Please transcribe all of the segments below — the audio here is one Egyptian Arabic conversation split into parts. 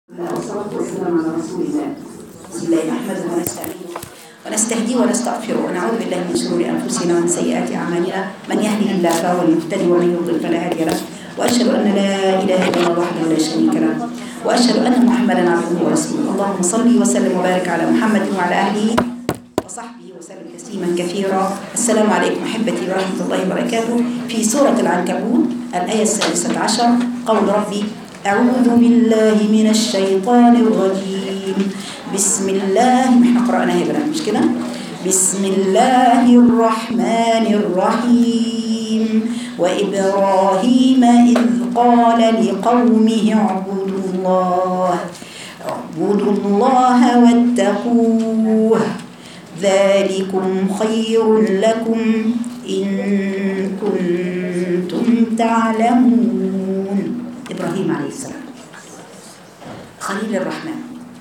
والصلاة والسلام على رسول الله بسم الله نحمده ونستعينه ونستهديه ونستغفره ونعوذ بالله من شرور أنفسنا ومن سيئات أعمالنا من يهده الله فهو المهتدي ومن يضلل فلا هادي له وأشهد أن لا إله إلا الله وحده لا شريك له وأشهد أن محمدا عبده ورسوله اللهم صل وسلم وبارك على محمد وعلى آله وصحبه وسلم تسليما كثيرا السلام عليكم أحبتي ورحمة الله وبركاته في سورة العنكبوت الآية السادسة عشر قول ربي أعوذ بالله من الشيطان الرجيم بسم الله احنا قرأناها يا بنات مش كده بسم الله الرحمن الرحيم وإبراهيم إذ قال لقومه اعبدوا الله اعبدوا الله واتقوه ذلكم خير لكم إن كنتم تعلمون إبراهيم عليه السلام خليل الرحمن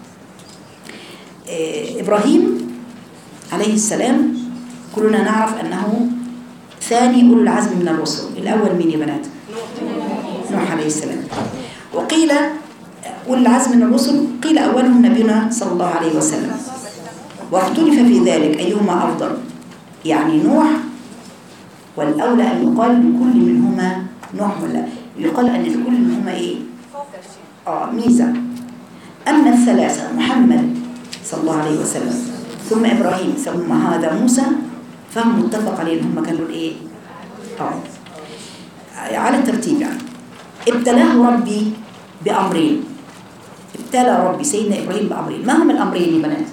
إيه، إبراهيم عليه السلام كلنا نعرف أنه ثاني أولو العزم من الرسل الأول مين يا بنات نوح عليه السلام وقيل أولو العزم من الرسل قيل أولهم نبينا صلى الله عليه وسلم واختلف في ذلك أيهما أفضل يعني نوح والأولى أن يقال لكل منهما نوح ولا يقال أن لكل منهما إيه آه ميزة أما الثلاثة محمد صلى الله عليه وسلم ثم إبراهيم ثم هذا موسى فهم متفق عليه إن هم كانوا الإيه آه على الترتيب يعني ابتلاه ربي بأمرين ابتلى ربي سيدنا إبراهيم بأمرين ما هم الأمرين يا بنات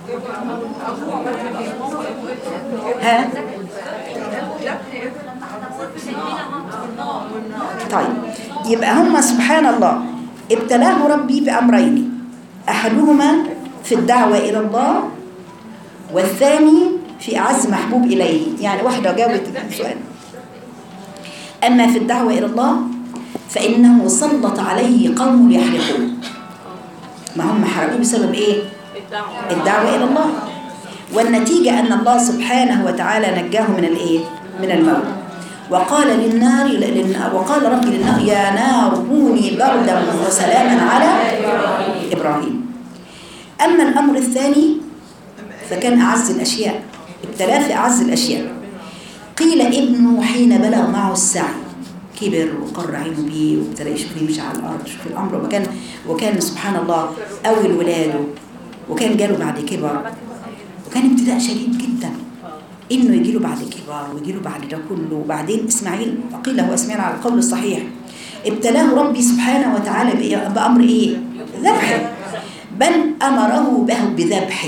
ها طيب يبقى هم سبحان الله ابتلاه ربي بأمرين أحدهما في الدعوة إلى الله والثاني في أعز محبوب إليه يعني واحدة جاوبت سؤال أما في الدعوة إلى الله فإنه سلط عليه قوم يحرقون ما هم حرقوه بسبب إيه؟ الدعوة إلى الله والنتيجة أن الله سبحانه وتعالى نجاه من الإيه؟ من الموت وقال للنار للنار وقال ربي للنار يا نار كوني بردا وسلاما على إبراهيم أما الأمر الثاني فكان أعز الأشياء ابتلاه في أعز الأشياء قيل ابنه حين بلغ معه السعي كبر وقر عينه بيه وابتدى يشوف يمشي على الأرض يشوف الأمر وكان وكان سبحان الله أول ولاده وكان جاله بعد كبر وكان ابتداء شديد جدا انه يجي له بعد كبار ويجي له بعد ده كله وبعدين اسماعيل قيل هو اسماعيل على القول الصحيح ابتلاه ربي سبحانه وتعالى بإيه؟ بامر ايه ذبح بل امره به بذبحه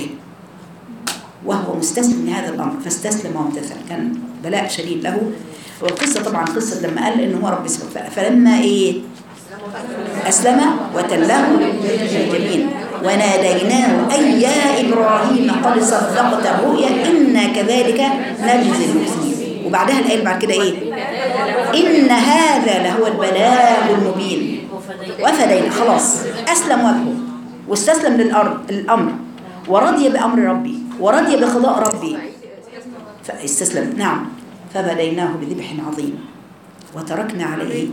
وهو مستسلم لهذا الامر فاستسلم وامتثل كان بلاء شديد له والقصه طبعا قصه لما قال ان هو ربي سبحانه فلما ايه اسلم وتله للجبين وناديناه أي يا إبراهيم قد صدقت الرؤيا إنا كذلك نجزي المحسنين وبعدها الآية بعد كده إيه إن هذا لهو البلاء المبين وفدينا خلاص أسلم وجهه واستسلم للأرض الأمر ورضي بأمر ربي ورضي بقضاء ربي فاستسلم نعم فبديناه بذبح عظيم وتركنا عليه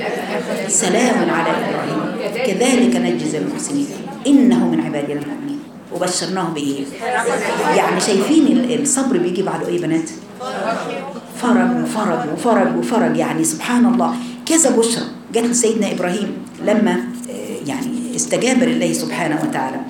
سلام على إبراهيم كذلك نجزي المحسنين إنه من عبادنا المؤمنين وبشرناه بإيه يعني شايفين الصبر بيجي بعده إيه بنات فرج وفرج وفرج وفرج يعني سبحان الله كذا بشرى جت لسيدنا إبراهيم لما يعني استجاب لله سبحانه وتعالى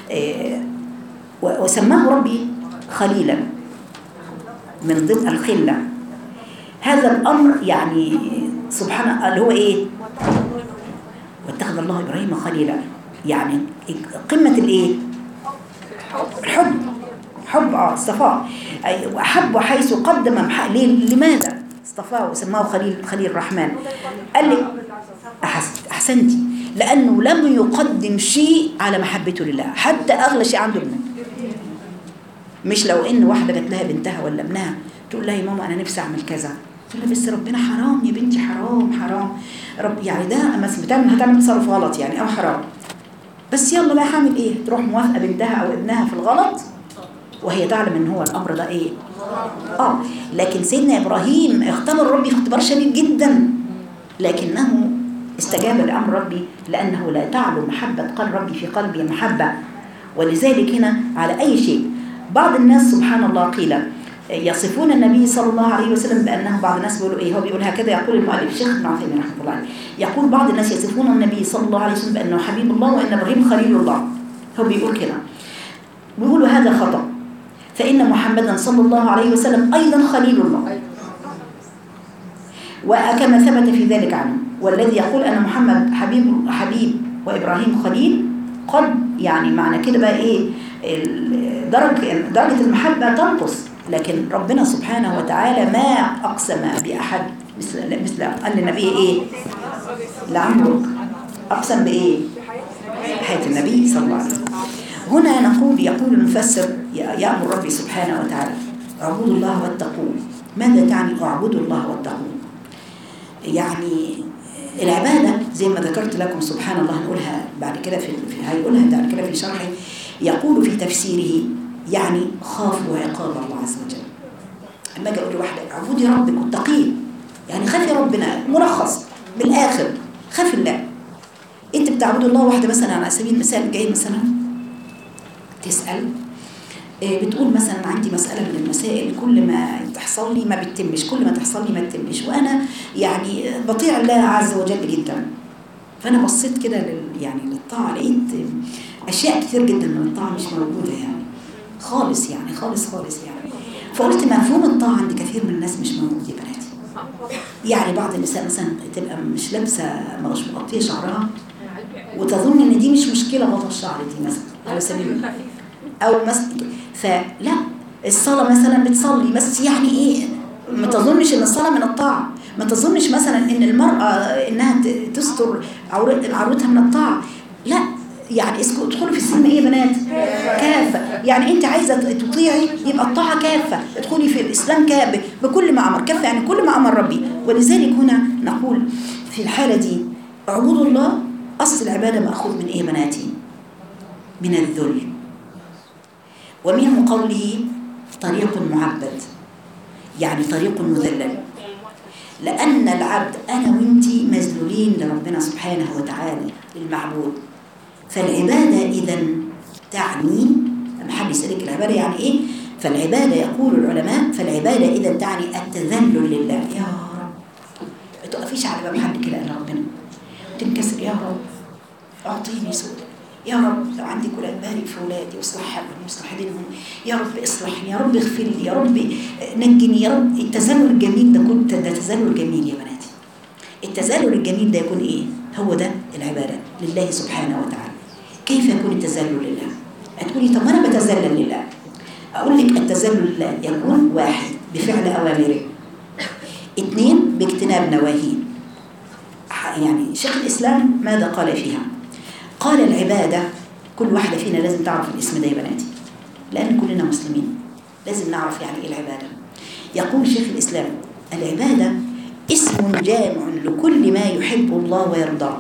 وسماه ربي خليلا من ضمن الخلة هذا الأمر يعني سبحان اللي هو إيه واتخذ الله إبراهيم خليلا يعني قمة الإيه الحب حب اه اصطفاه وأحب حيث قدم محق ليه لماذا اصطفاه وسماه خليل خليل الرحمن قال لي أحسنتي لأنه لم يقدم شيء على محبته لله حتى أغلى شيء عنده ابنه مش لو إن واحدة جات لها بنتها ولا ابنها تقول لها يا ماما أنا نفسي أعمل كذا تقول لها بس ربنا حرام يا بنتي حرام حرام رب يعني ده مثلا بتعمل هتعمل تصرف غلط يعني أو حرام بس يلا بقى هعمل ايه تروح موافقه بنتها او ابنها في الغلط وهي تعلم ان هو الامر ده ايه اه لكن سيدنا ابراهيم اختبر ربي اختبار شديد جدا لكنه استجاب لأمر ربي لأنه لا تعلو محبة قلب ربي في قلبي محبة ولذلك هنا على أي شيء بعض الناس سبحان الله قيل يصفون النبي صلى الله عليه وسلم بأنه بعض الناس بيقولوا إيه هو بيقول هكذا يقول المؤلف الشيخ ابن عثيمين رحمه الله عليه يقول بعض الناس يصفون النبي صلى الله عليه وسلم بأنه حبيب الله وأن إبراهيم خليل الله هو بيقول كده بيقولوا هذا خطأ فإن محمدا صلى الله عليه وسلم أيضا خليل الله وكما ثبت في ذلك عنه والذي يقول أن محمد حبيب حبيب وإبراهيم خليل قد يعني معنى كده بقى إيه ال- درجة درجة المحبة تنقص لكن ربنا سبحانه وتعالى ما أقسم بأحد مثل مثل قال للنبي إيه لعمرك أقسم بإيه حياة النبي صلى الله عليه وسلم هنا نقول يقول المفسر يأمر ربي سبحانه وتعالى اعبدوا الله واتقوه ماذا تعني اعبدوا الله واتقوه يعني العبادة زي ما ذكرت لكم سبحان الله هنقولها بعد كده في في- هيقولها بعد كده في شرحه يقول في تفسيره يعني خافوا عقاب الله عز وجل اما اجي اقول لواحده اعبدي ربك واتقيه يعني خافي ربنا ملخص بالاخر خاف الله انت بتعبد الله واحده مثلا على سبيل المثال جاي مثلا تسال إيه، بتقول مثلا عندي مسألة من المسائل كل ما تحصل لي ما بتتمش كل ما تحصل لي ما بتتمش وأنا يعني بطيع الله عز وجل جدا فأنا بصيت كده لل يعني للطاعة لقيت أشياء كتير جدا من الطاعة مش موجودة يعني خالص يعني خالص خالص يعني فقلت مفهوم الطاعة عند كثير من الناس مش موجود يا بناتي يعني بعض النساء مثلا تبقى مش لابسة مش مغطية شعرها وتظن ان دي مش مشكلة غطا الشعر دي مثلا على سبيل المثال او مثلا فلا الصلاة مثلا بتصلي بس يعني ايه ما تظنش ان الصلاة من الطاعة ما تظنش مثلا ان المرأة انها ت- تستر عورت- عورتها من الطاعة لا يعني اسكوا ادخلوا في السلم ايه يا بنات كافة يعني انت عايزة تطيعي يبقى الطاعة كافة ادخلي في الاسلام كافة بكل ما امر كافة يعني كل ما امر ربي ولذلك هنا نقول في الحالة دي عبود الله اصل العبادة مأخوذ من ايه يا بناتي من الذل ومنه قوله طريق معبد يعني طريق مذلل لأن العبد أنا وإنتي مذلولين لربنا سبحانه وتعالى للمعبود فالعبادة إذا تعني لما حد يسألك العبادة يعني إيه فالعبادة يقول العلماء فالعبادة إذا تعني التذلل لله يا رب ما تقفيش على باب حد كده إلا ربنا تنكسر يا رب أعطيني سؤال يا رب لو عندك ولاد بارك في ولادي واصلح حالهم واصلح دينهم يا رب اصلحني يا رب اغفر لي يا رب نجني يا رب التذلل الجميل ده كنت ده تذلل جميل يا بناتي التذلل الجميل ده يكون ايه هو ده العباده لله سبحانه وتعالى كيف يكون التذلل لله هتقولي طب ما انا بتذلل لله اقول لك التذلل لله يكون واحد بفعل اوامره اثنين باجتناب نواهيه يعني شيخ الاسلام ماذا قال فيها قال العبادة كل واحدة فينا لازم تعرف الاسم ده يا بناتي لأن كلنا مسلمين لازم نعرف يعني إيه العبادة يقول شيخ الإسلام العبادة اسم جامع لكل ما يحب الله ويرضاه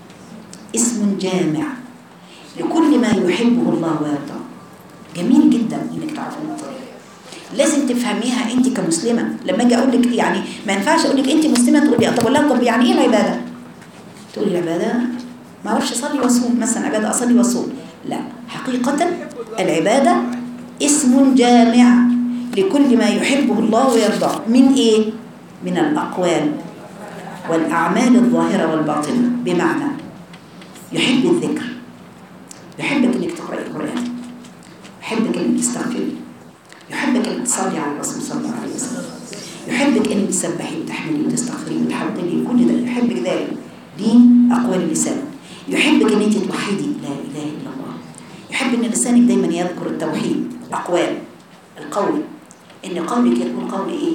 اسم جامع لكل ما يحبه الله ويرضاه جميل جدا انك تعرفي النقطه دي لازم تفهميها انت كمسلمه لما اجي اقول لك يعني ما ينفعش اقول لك انت مسلمه تقول لي طب اقول لها طب يعني ايه العباده تقولي العباده ما اعرفش اصلي واصوم مثلا عباده اصلي واصوم لا حقيقه العباده اسم جامع لكل ما يحبه الله ويرضاه من ايه من الاقوال والاعمال الظاهره والباطنه بمعنى يحب الذكر يحبك انك تقراي القران يحبك انك تستغفري يحبك انك تصلي على الرسول صلى الله عليه وسلم يحبك انك تسبحي وتحمدي وتستغفري وتحمدي كل ده يحبك ذلك دي اقوال اللسان يحبك ان انت توحدي لا اله الا الله يحب ان لسانك دايما يذكر التوحيد اقوال القول ان قولك يكون قول ايه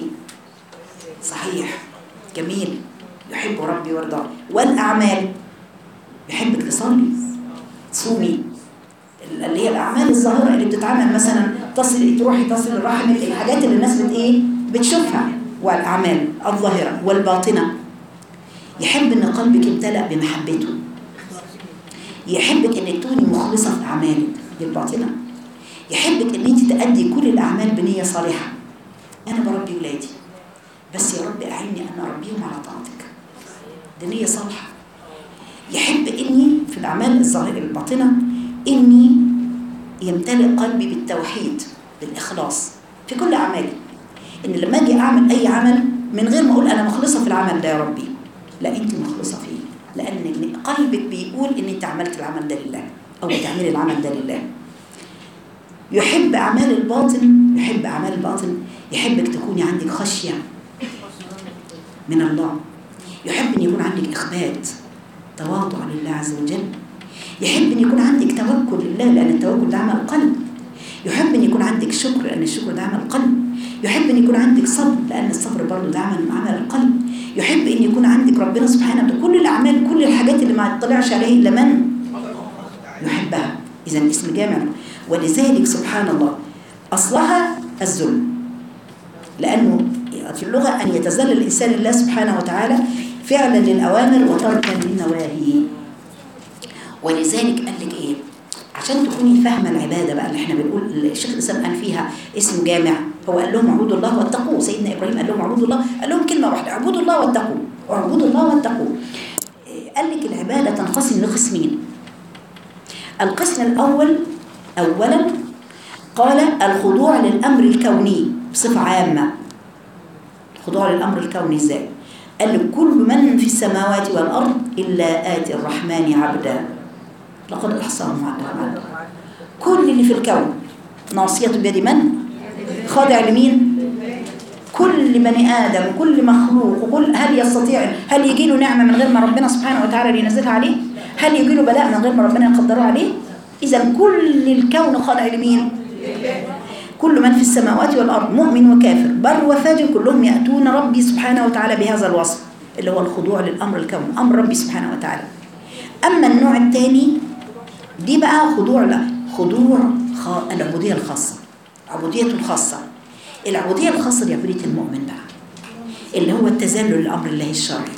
صحيح جميل يحب ربي ويرضاه والاعمال يحبك تصلي تصومي اللي هي الاعمال الظاهره اللي بتتعمل مثلا تصل تروحي تصل الرحم الحاجات اللي الناس بت ايه بتشوفها والاعمال الظاهره والباطنه يحب ان قلبك يمتلأ بمحبته يحبك انك تكوني مخلصه في اعمالك الباطنه يحبك ان انت تأدي كل الاعمال بنيه صالحه انا بربي ولادي بس يا رب اعني ان اربيهم على طاعتك دي نيه صالحه يحب اني في الاعمال الظاهره الباطنه اني يمتلئ قلبي بالتوحيد بالاخلاص في كل اعمالي ان لما اجي اعمل اي عمل من غير ما اقول انا مخلصه في العمل ده يا ربي لا انت مخلصه فيه لان قلبك بيقول ان انت عملت العمل ده لله او بتعملي العمل ده لله يحب اعمال الباطن يحب اعمال الباطن يحبك تكوني عندك خشيه من الله يحب ان يكون عندك اخبات تواضع لله عز وجل يحب ان يكون عندك توكل لله لان التوكل ده عمل قلب يحب ان يكون عندك شكر لان الشكر ده عمل قلب يحب ان يكون عندك صبر لان الصبر برضه ده عمل عمل القلب يحب ان يكون عندك ربنا سبحانه وتعالى كل الاعمال كل الحاجات اللي ما يطلعش عليه الا من يحبها اذا اسم جامع ولذلك سبحان الله اصلها الذل لانه في اللغه ان يتذلل الانسان لله سبحانه وتعالى فعلا للاوامر وتركا للنواهي ولذلك قال لك ايه عشان تكوني فاهمه العباده بقى اللي احنا بنقول الشيخ الاسلام قال فيها اسم جامع هو قال لهم اعبدوا الله واتقوه سيدنا ابراهيم قال لهم اعبدوا الله قال لهم كلمه واحده اعبدوا الله واتقوه اعبدوا الله واتقوه قال لك العباده تنقسم لقسمين القسم الاول اولا قال الخضوع للامر الكوني بصفه عامه الخضوع للامر الكوني ازاي قال لك كل من في السماوات والارض الا اتي الرحمن عبدا لقد احصاهم عدا كل اللي في الكون ناصيه بيد من خاضع لمين كل بني ادم وكل مخلوق وكل هل يستطيع هل يجي له نعمه من غير ما ربنا سبحانه وتعالى ينزلها عليه هل يجي له بلاء من غير ما ربنا يقدره عليه اذا كل الكون خاضع لمين كل من في السماوات والارض مؤمن وكافر بر وفاجر كلهم ياتون ربي سبحانه وتعالى بهذا الوصف اللي هو الخضوع للامر الكون امر ربي سبحانه وتعالى اما النوع الثاني دي بقى خضوع لا خضوع خ... العبوديه الخاصه عبوديته الخاصه العبوديه الخاصه دي عبوديه المؤمن بقى اللي هو التذلل لامر الله الشرعي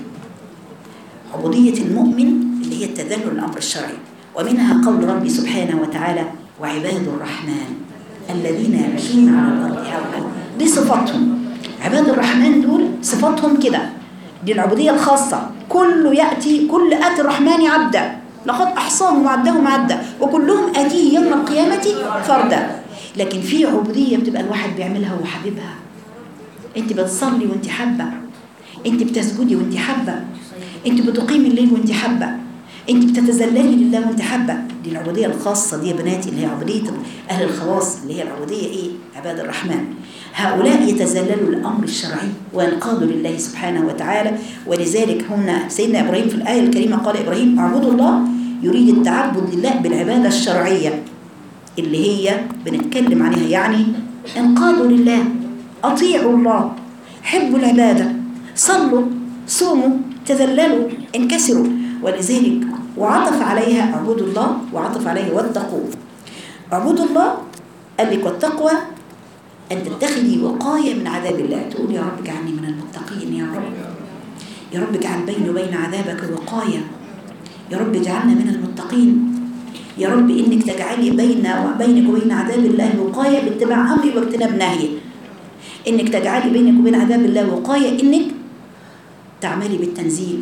عبوديه المؤمن اللي هي التذلل لامر الشرعي ومنها قول ربي سبحانه وتعالى وعباد الرحمن الذين يمشون على الارض هونا دي صفاتهم عباد الرحمن دول صفاتهم كده دي العبوديه الخاصه كله ياتي كل اتي الرحمن عبدا لقد احصاهم وعدهم عدا وكلهم اتيه يوم القيامه فردا لكن في عبوديه بتبقى الواحد بيعملها وهو حبيبها انت بتصلي وانت حابه انت بتسجدي وانت حابه انت بتقيمي الليل وانت حابه انت بتتذللي لله وانت حابه دي العبوديه الخاصه دي يا بناتي اللي هي عبوديه اهل الخواص اللي هي العبوديه ايه عباد الرحمن هؤلاء يتذللوا للامر الشرعي وينقادوا لله سبحانه وتعالى ولذلك هنا سيدنا ابراهيم في الايه الكريمه قال ابراهيم اعبدوا الله يريد التعبد لله بالعباده الشرعيه اللي هي بنتكلم عليها يعني انقادوا لله اطيعوا الله حبوا العباده صلوا صوموا تذللوا انكسروا ولذلك وعطف عليها اعبدوا الله وعطف عليه واتقوا اعبدوا الله قال لك والتقوى أن تتخذي وقاية من عذاب الله تقول يا رب اجعلني من المتقين يا رب يا رب اجعل بيني وبين عذابك وقاية يا رب اجعلنا من المتقين يا رب إنك تجعلي بين وبينك وبين عذاب الله وقاية باتباع أمري واجتناب نهي إنك تجعلي بينك وبين عذاب الله وقاية إنك تعملي بالتنزيل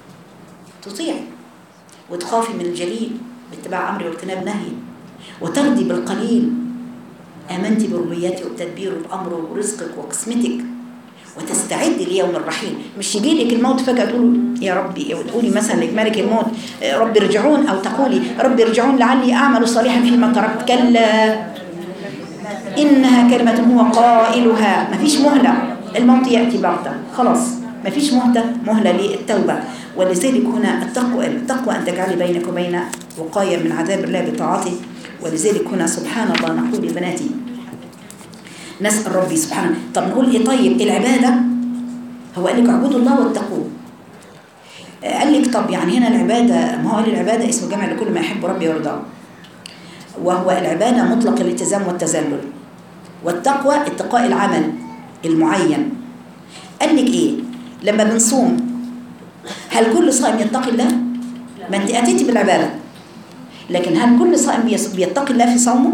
تطيعي وتخافي من الجليل باتباع أمري واجتناب نهي وترضي بالقليل آمنت بربوبيته وبتدبيره بأمره ورزقك وقسمتك وتستعدي ليوم الرحيل مش يجي لك الموت فجأة تقول يا ربي وتقولي مثلا لملك الموت ربي ارجعون أو تقولي ربي ارجعون لعلي أعمل صالحا فيما تركت كلا إنها كلمة هو قائلها مفيش مهلة الموت يأتي بغتة خلاص مفيش مهلة مهلة للتوبة ولذلك هنا التقوى التقوى أن تجعلي بينك وبين وقاية من عذاب الله بطاعته ولذلك هنا سبحان الله نقول يا بناتي نسأل ربي سبحانه طب نقول ايه طيب العبادة هو قال لك اعبدوا الله واتقوه قال لك طب يعني هنا العبادة ما هو قال العبادة اسم جمع لكل ما يحب ربي ويرضاه وهو العبادة مطلق الالتزام والتذلل والتقوى اتقاء العمل المعين قال لك ايه لما بنصوم هل كل صائم يتقي الله ما انت اتيتي بالعباده لكن هل كل صائم بيتقي الله في صومه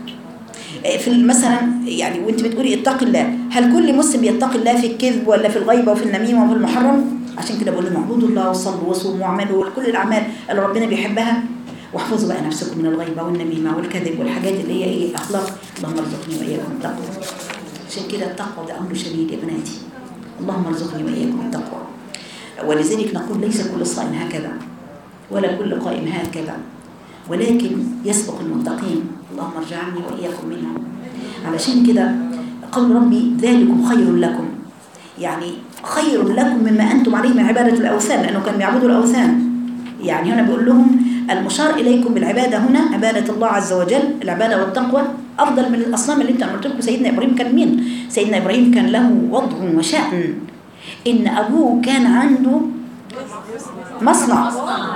في مثلا يعني وانت بتقولي اتقي الله هل كل مسلم يتقي الله في الكذب ولا في الغيبه وفي النميمه وفي المحرم عشان كده بقول لهم اعبدوا الله وصلوا وصوموا واعملوا كل الاعمال اللي ربنا بيحبها واحفظوا بقى نفسكم من الغيبه والنميمه والكذب والحاجات اللي هي ايه اخلاق اللهم ارزقني واياكم التقوى عشان كده التقوى ده امر شديد يا بناتي اللهم ارزقني واياكم التقوى ولذلك نقول ليس كل صائم هكذا ولا كل قائم هكذا ولكن يسبق المتقين اللهم ارجعني واياكم منهم علشان كده قول ربي ذلكم خير لكم يعني خير لكم مما انتم عليه من عباده الاوثان لانه كانوا بيعبدوا الاوثان يعني هنا بقول لهم المشار اليكم بالعباده هنا عباده الله عز وجل العباده والتقوى افضل من الاصنام اللي انت أنا قلت لكم سيدنا ابراهيم كان مين سيدنا ابراهيم كان له وضع وشأن ان ابوه كان عنده مصنع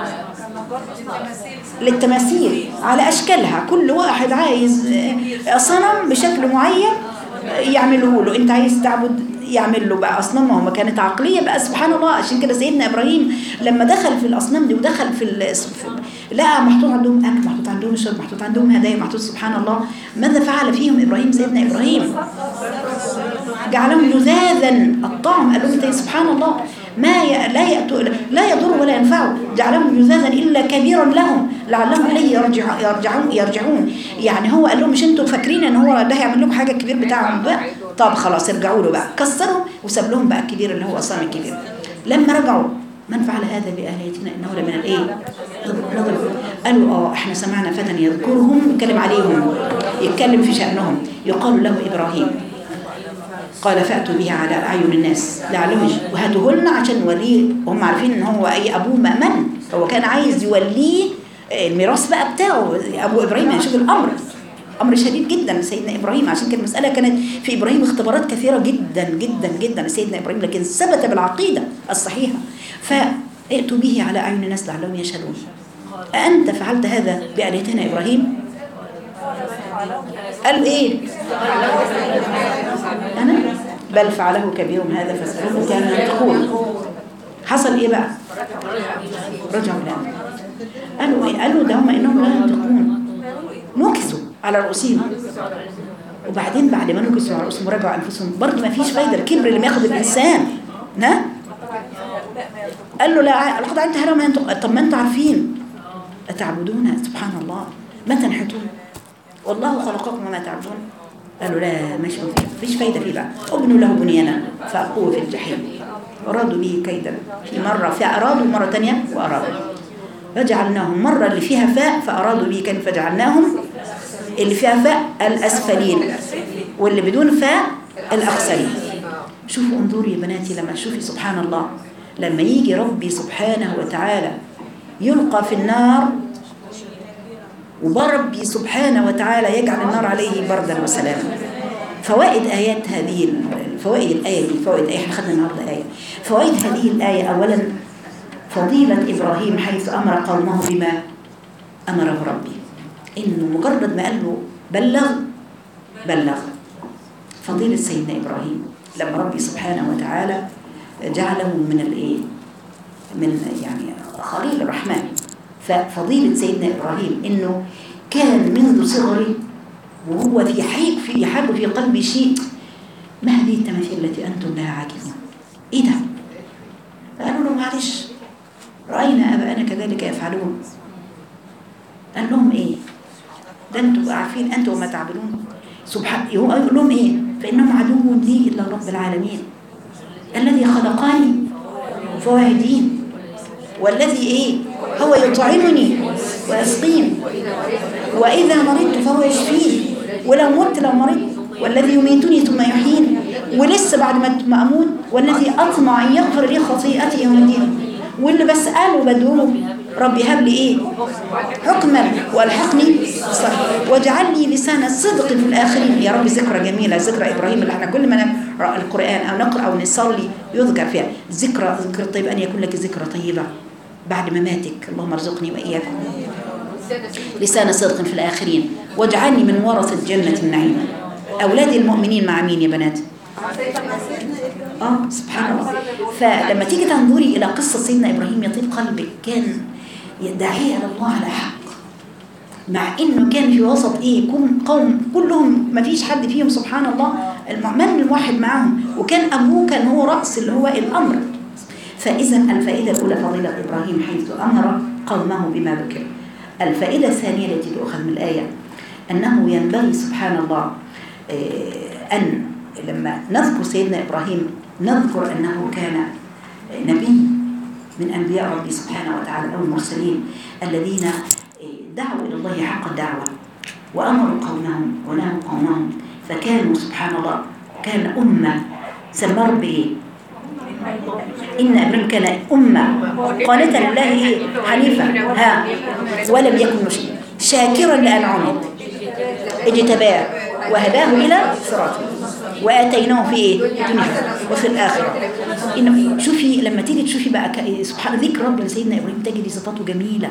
للتماثيل على اشكالها كل واحد عايز آه، صنم بشكل معين آه، يعمله له انت عايز تعبد يعمل له بقى اصنام ما هو ما كانت عقليه بقى سبحان الله عشان كده سيدنا ابراهيم لما دخل في الاصنام دي ودخل في, ال- في لقى محطوط عندهم اكل محطوط عندهم شرب محطوط عندهم هدايا محطوط سبحان الله ماذا فعل فيهم ابراهيم سيدنا ابراهيم جعلهم جذاذا الطعم قال لهم إنت سبحان الله ما ي... لا يأتوا لا يضر ولا ينفع جعلهم جذاذا الا كبيرا لهم لعلهم اليه يرجع يرجعون يرجعون يعني هو قال لهم مش انتوا فاكرين ان هو ده هيعمل لكم حاجه الكبير بتاعهم بقى طب خلاص ارجعوا له بقى كسروا وساب لهم بقى الكبير اللي هو اصلا الكبير لما رجعوا من فعل هذا بآلهتنا إنه لمن الإيه؟ نظر قالوا آه إحنا سمعنا فتى يذكرهم يتكلم عليهم يتكلم في شأنهم يقال له إبراهيم قال فأتوا بها على أعين الناس لعلهم يج- وهاتوهن عشان نوريه وهم عارفين إن هو أي أبوه مأمن هو كان عايز يوليه الميراث بقى بتاعه أبو إبراهيم يعني شوف الأمر أمر شديد جدا سيدنا إبراهيم عشان كده المسألة كانت في إبراهيم اختبارات كثيرة جدا جدا جدا سيدنا إبراهيم لكن ثبت بالعقيدة الصحيحة فائتوا به على أعين الناس لعلهم يشهدون أأنت فعلت هذا بآلهتنا إبراهيم؟ قال إيه؟ أنا بل فعله كبيرهم هذا فاسألوه كان ينطقون حصل إيه بقى؟ رجعوا لنا قالوا إيه؟ قالوا ده هم إنهم لا ينطقون نكسوا على رؤوسهم وبعدين بعد ما نكسوا على رؤوسهم ورجعوا أنفسهم برضه ما فيش فايدة الكبر اللي بياخد الإنسان ها؟ قال له لا لقد علمت هذا ما ينطق طب ما انتم عارفين أتعبدون سبحان الله ما تنحتون والله خلقكم وما تعبدون قالوا لا مش فيش فايدة فيه بقى ابنوا له بنيانا فألقوه في الجحيم أرادوا به كيدا في مرة فأرادوا مرة تانية وأرادوا فجعلناهم مرة اللي فيها فاء فأرادوا به كيدا فجعلناهم اللي فيها فاء الأسفلين واللي بدون فاء الأخسرين شوفوا انظروا يا بناتي لما تشوفي سبحان الله لما يجي ربي سبحانه وتعالى يلقى في النار وبربي سبحانه وتعالى يجعل النار عليه بردا وسلاما فوائد آيات هذه ال- فوائد الآية دي فوائد آية احنا خدنا النهارده آية فوائد هذه الآية أولا فضيلة إبراهيم حيث أمر قومه بما أمره ربي إنه مجرد ما قال له بلغ بلغ فضيلة سيدنا إبراهيم لما ربي سبحانه وتعالى جعله من الإيه من يعني خليل الرحمن ففضيلة سيدنا إبراهيم إنه كان منذ صغره وهو في حيك في يحب في قلبي شيء ما هذه التماثيل التي أنتم لها عاكفون إيه ده؟ قالوا له معلش رأينا أباءنا كذلك يفعلون قال لهم إيه؟ ده أنتم عارفين أنتم وما تعبدون سبحان يقول لهم إيه؟ فإنهم عدو لي إلا رب العالمين الذي خلقني فهو يهدين والذي إيه؟ هو يطعمني ويسقين وإذا مرضت فهو يشفين ولو مت لو مرضت والذي يميتني ثم يحيين ولسه بعد ما ما أموت والذي أطمع أن يغفر لي خطيئتي يوم الدين واللي بسأله وبدعوه ربي هب لي إيه حكما والحقني صح واجعل لي لسان صدق في الآخرين يا رب ذكرى جميلة ذكرى إبراهيم اللي احنا كل ما نقرأ القرآن أو نقرأ أو نصلي يذكر فيها ذكرى ذكر طيب أن يكون لك ذكرى طيبة بعد مماتك اللهم ارزقني وإياكم لسان صدق في الآخرين واجعلني من ورثة جنة النعيم أولاد المؤمنين مع مين يا بنات آه سبحان الله فلما تيجي تنظري إلى قصة سيدنا إبراهيم يطيب قلبك كان داعية إلى الله على حق مع انه كان في وسط ايه قوم قوم كلهم ما فيش حد فيهم سبحان الله من الموحد معاهم وكان ابوه كان هو راس اللي هو الامر فإذا الفائدة الأولى فضيلة إبراهيم حيث أمر قومه بما ذكر الفائدة الثانية التي تؤخذ من الآية أنه ينبغي سبحان الله آه، أن لما نذكر سيدنا إبراهيم نذكر أنه كان نبي من أنبياء ربي سبحانه وتعالى أو المرسلين الذين دعوا إلى الله حق الدعوة وأمروا قومهم ونهوا قومهم فكانوا سبحان الله كان أمة سماه بإيه؟ إن إبراهيم كان أمة قانتا لله إيه؟ حنيفا ها ولم يكن مشركا شاكرا لأنعمه اجتباه وهداه إلى صراطه وآتيناه في إيه؟ الدنيا وفي الآخرة إنه شوفي لما تيجي تشوفي بقى ك- سبحان ذكر رب سيدنا إبراهيم تجد صفاته جميلة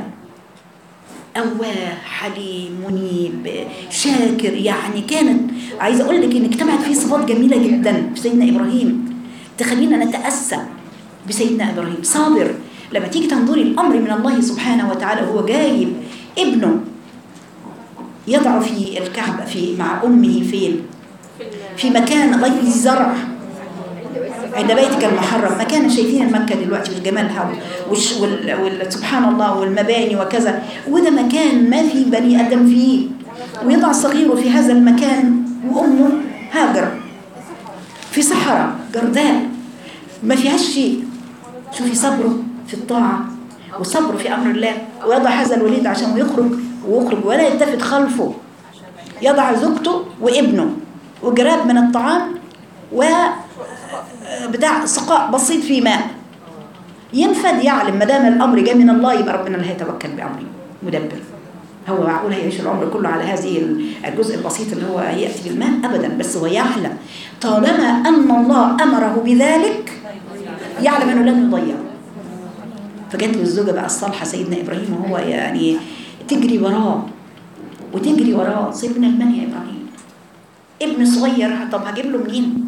أواه حليم منيب شاكر يعني كانت عايزة أقول لك إن اجتمعت فيه صفات جميلة جدا في سيدنا إبراهيم تخلينا نتأسى بسيدنا إبراهيم صابر لما تيجي تنظري الأمر من الله سبحانه وتعالى هو جايب ابنه يضع في الكعبة في مع أمه فين في مكان غير ذي زرع عند بيتك المحرم مكان شايفين المكة دلوقتي وجمالها وش وال وال سبحان الله والمباني وكذا وده مكان ما في بني آدم فيه ويضع صغيره في هذا المكان وأمه هاجر في صحراء جرداء ما فيهاش شيء شوفي صبره في الطاعة وصبره في أمر الله ويضع هذا الوليد عشان يخرج ويخرج ولا يلتفت خلفه يضع زوجته وابنه وجراب من الطعام و بتاع سقاء بسيط في ماء ينفد يعلم ما دام الامر جاي من الله يبقى ربنا اللي هيتوكل بامره مدبر هو معقول هيعيش العمر كله على هذه الجزء البسيط اللي هو ياتي بالماء ابدا بس هو يعلم طالما ان الله امره بذلك يعلم انه لن يضيع فجات له الزوجه بقى الصالحه سيدنا ابراهيم وهو يعني تجري وراه وتجري وراه سيبنا المال يا ابراهيم ابن صغير طب هجيب له منين؟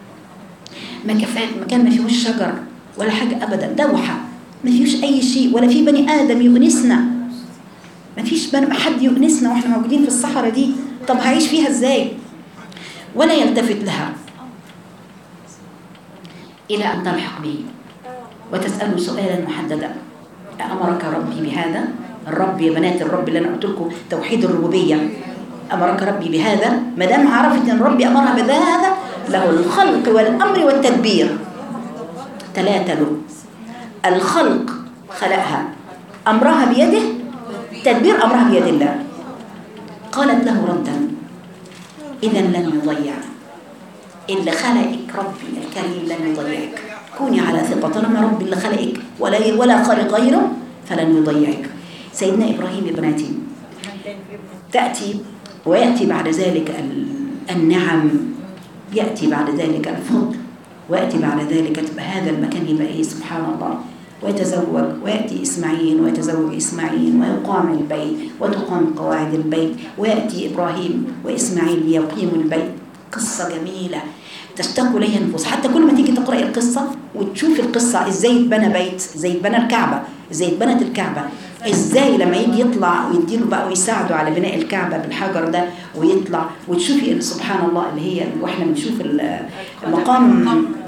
مكان مكان ما فيهوش شجر ولا حاجة أبدا دوحة ما فيهوش أي شيء ولا في بني آدم يؤنسنا ما فيش بني حد يؤنسنا وإحنا موجودين في الصحراء دي طب هعيش فيها إزاي ولا يلتفت لها إلى أن تلحق به وتسأله سؤالا محددا أمرك ربي بهذا الرب يا بنات الرب اللي أنا قلت لكم توحيد الربوبية أمرك ربي بهذا ما دام عرفت أن ربي أمرها بهذا له الخلق والأمر والتدبير ثلاثة له الخلق خلقها أمرها بيده تدبير أمرها بيد الله قالت له ردا إذا لن يضيع اللي خلقك ربي الكريم لن يضيعك كوني على ثقة طالما ربي اللي خلقك ولا ولا خالق غيره فلن يضيعك سيدنا إبراهيم ابنتي تأتي ويأتي بعد ذلك النعم يأتي بعد ذلك الفضل ويأتي بعد ذلك تبقى هذا المكان يبقى إيه سبحان الله ويتزوج ويأتي إسماعيل ويتزوج إسماعيل ويقام البيت وتقام قواعد البيت ويأتي إبراهيم وإسماعيل ليقيم البيت قصة جميلة تشتاق إليها النفوس حتى كل ما تيجي تقرأي القصة وتشوف القصة إزاي اتبنى بيت إزاي اتبنى الكعبة إزاي اتبنت الكعبة إزاي لما يجي يطلع ويديله بقى ويساعده على بناء الكعبة بالحجر ده ويطلع وتشوفي سبحان الله اللي هي واحنا بنشوف المقام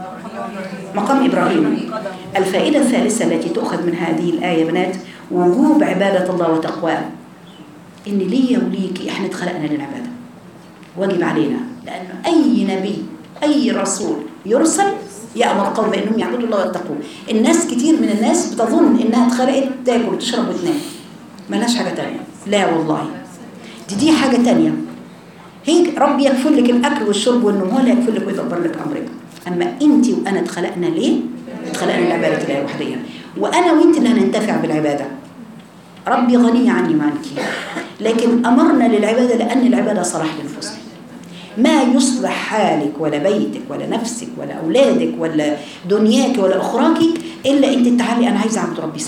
مقام إبراهيم الفائدة الثالثة التي تؤخذ من هذه الآية بنات وجوب عبادة الله وتقواه إن ليا وليكي إحنا اتخلقنا للعبادة واجب علينا لأن أي نبي أي رسول يرسل يأمر قوم بأنهم يعبدوا الله ويتقوه الناس كتير من الناس بتظن إنها اتخلقت تاكل وتشرب وتنام ملهاش حاجة تانية لا والله دي دي حاجة تانية هي ربي يكفل لك الأكل والشرب والنوم هو لا يكفل لك ويدبر لك أمرك أما أنت وأنا اتخلقنا ليه؟ اتخلقنا لعبادة الله وحديا وأنا وأنت اللي هننتفع بالعبادة ربي غني عني وعنك لكن أمرنا للعبادة لأن العبادة صلاح للنفوس ما يصلح حالك ولا بيتك ولا نفسك ولا أولادك ولا دنياك ولا أخراك إلا أنت تعالي أنا عايزة أعبد ربي صح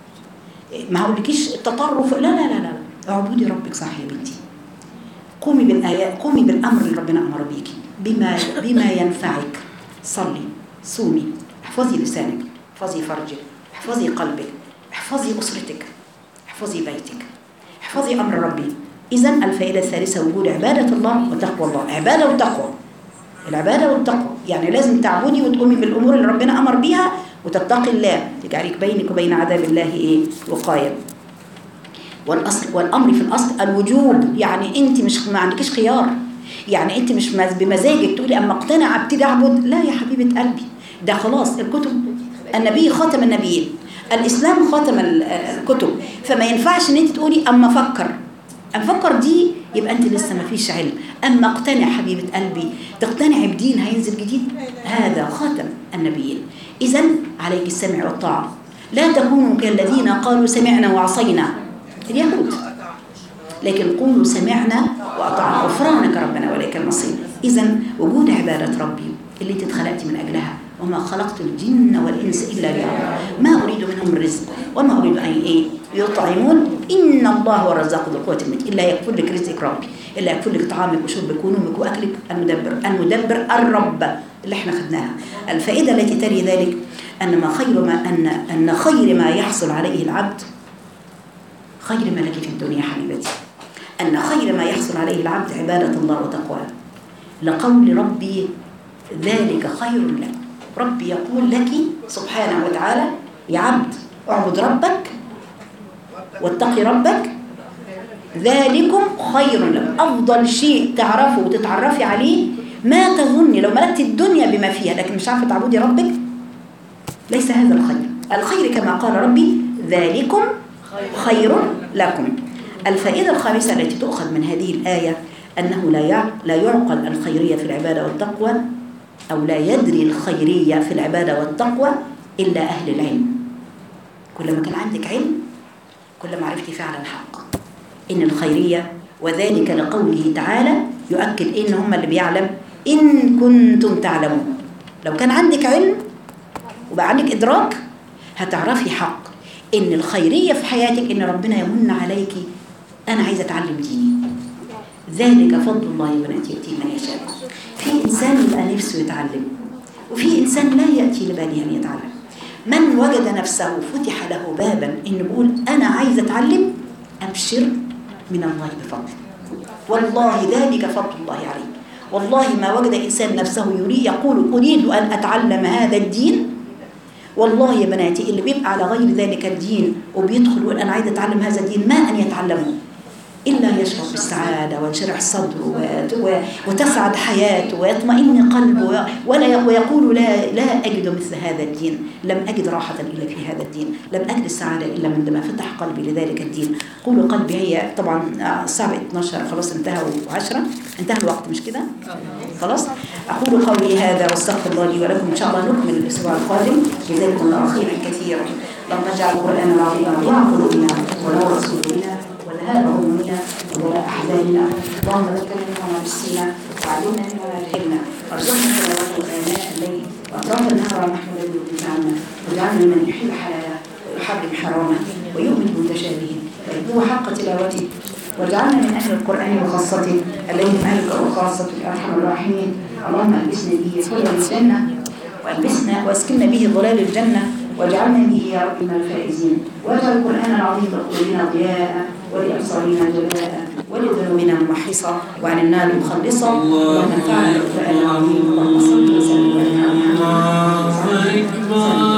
ما هقولكيش التطرف لا لا لا لا اعبدي ربك صح يا بنتي قومي بالآيات قومي بالأمر اللي ربنا أمر بيكي بما بما ينفعك صلي صومي احفظي لسانك احفظي فرجك احفظي قلبك احفظي أسرتك احفظي بيتك احفظي أمر ربي إذا الفائدة الثالثة وجود عبادة الله وتقوى الله عبادة وتقوى العبادة والتقوى يعني لازم تعبدي وتقومي بالأمور اللي ربنا أمر بيها وتتقي الله تجعلك بينك وبين عذاب الله ايه وقايه والاصل والامر في الاصل الوجوب يعني انت مش ما عندكيش خيار يعني انت مش مز- بمزاجك تقولي اما اقتنع ابتدي اعبد لا يا حبيبه قلبي ده خلاص الكتب النبي خاتم النبيين الاسلام خاتم ال- الكتب فما ينفعش ان انت تقولي اما افكر افكر دي يبقى انت لسه ما فيش علم اما اقتنع حبيبه قلبي تقتنعي بدين هينزل جديد هذا خاتم النبيين اذا عليك السمع والطاعه لا تكونوا كالذين قالوا سمعنا وعصينا اليهود لكن قولوا سمعنا وأطعنا غفرانك ربنا وليك المصير إذا وجود عبادة ربي اللي انت اتخلقتي من أجلها وما خلقت الجن والإنس إلا ليعبدون ما أريد منهم الرزق وما أريد أن إيه يطعمون إن الله هو الرزاق ذو القوة المتين إلا يكفل لك رزقك ربي إلا يكفل لك طعامك وشربك ونومك وأكلك المدبر المدبر الرب اللي احنا خدناها الفائدة التي تلي ذلك أن ما خير ما أن أن خير ما يحصل عليه العبد خير ما لك في الدنيا حبيبتي أن خير ما يحصل عليه العبد عبادة الله وتقواه لقول ربي ذلك خير لك ربي يقول لك سبحانه وتعالى يا عبد اعبد ربك واتقي ربك ذلكم خير لكم أفضل شيء تعرفه وتتعرفي عليه ما تظني لو ملكت الدنيا بما فيها لكن مش عارفة تعبدي ربك ليس هذا الخير الخير كما قال ربي ذلكم خير لكم الفائدة الخامسة التي تؤخذ من هذه الآية أنه لا يع- لا يعقل الخيرية في العبادة والتقوى أو لا يدري الخيرية في العبادة والتقوى إلا أهل العلم كلما كان عندك علم كلما عرفتي فعلا الحق إن الخيرية وذلك لقوله تعالى يؤكد إن هم اللي بيعلم إن كنتم تعلمون لو كان عندك علم وبقى عندك إدراك هتعرفي حق إن الخيرية في حياتك إن ربنا يمن عليك أنا عايزة أتعلم ديني ذلك فضل الله يؤتيه من يشاء في إنسان يبقى نفسه يتعلم وفي إنسان لا يأتي لباله أن يتعلم من وجد نفسه فتح له بابا إنه يقول أنا عايز أتعلم أبشر من الله بفضل والله ذلك فضل الله عليه والله ما وجد إنسان نفسه يريد يقول أريد أن أتعلم هذا الدين والله يا بناتي اللي بيبقى على غير ذلك الدين وبيدخل يقول أنا عايز أتعلم هذا الدين ما أن يتعلمه إلا يشعر بالسعادة وينشرح صدره وت- و- وتسعد حياته ويطمئن قلبه ولا ويقول لا لا أجد مثل هذا الدين لم أجد راحة إلا في هذا الدين لم أجد السعادة إلا عندما فتح قلبي لذلك الدين قولوا قلبي هي طبعا آه، الساعة 12 خلاص انتهى و10 انتهى الوقت مش كده خلاص أقول قولي هذا واستغفر الله لي ولكم إن شاء الله نكمل الأسبوع القادم جزاكم الله خيرا كثيرا اللهم اجعل القرآن العظيم ربيع قلوبنا ونور صدورنا وذهاب همومنا وبلاء أحزاننا اللهم ذكرنا وما نسينا وعلمنا مما جهلنا وارزقنا تلاوته آناء الليل وأطراف النهار نحن الذي عنا واجعلنا من يحب حلاله ويحرم حرامه ويؤمن بمتشابهه ويتلو حق تلاوته واجعلنا من أهل القرآن وخاصته الذين أهلك وخاصة أرحم الراحمين اللهم ألبسنا به خير الجنة وألبسنا وأسكننا به ظلال الجنة واجعلنا به يا رب من الفائزين واجعل القرآن العظيم لقلوبنا ضياء ولأبصارنا جلاء ولذنوبنا ممحصا وعن النار مخلصا اللهم انفعنا بالقرآن العظيم اللهم صل وسلم وبارك على محمد الله أكبر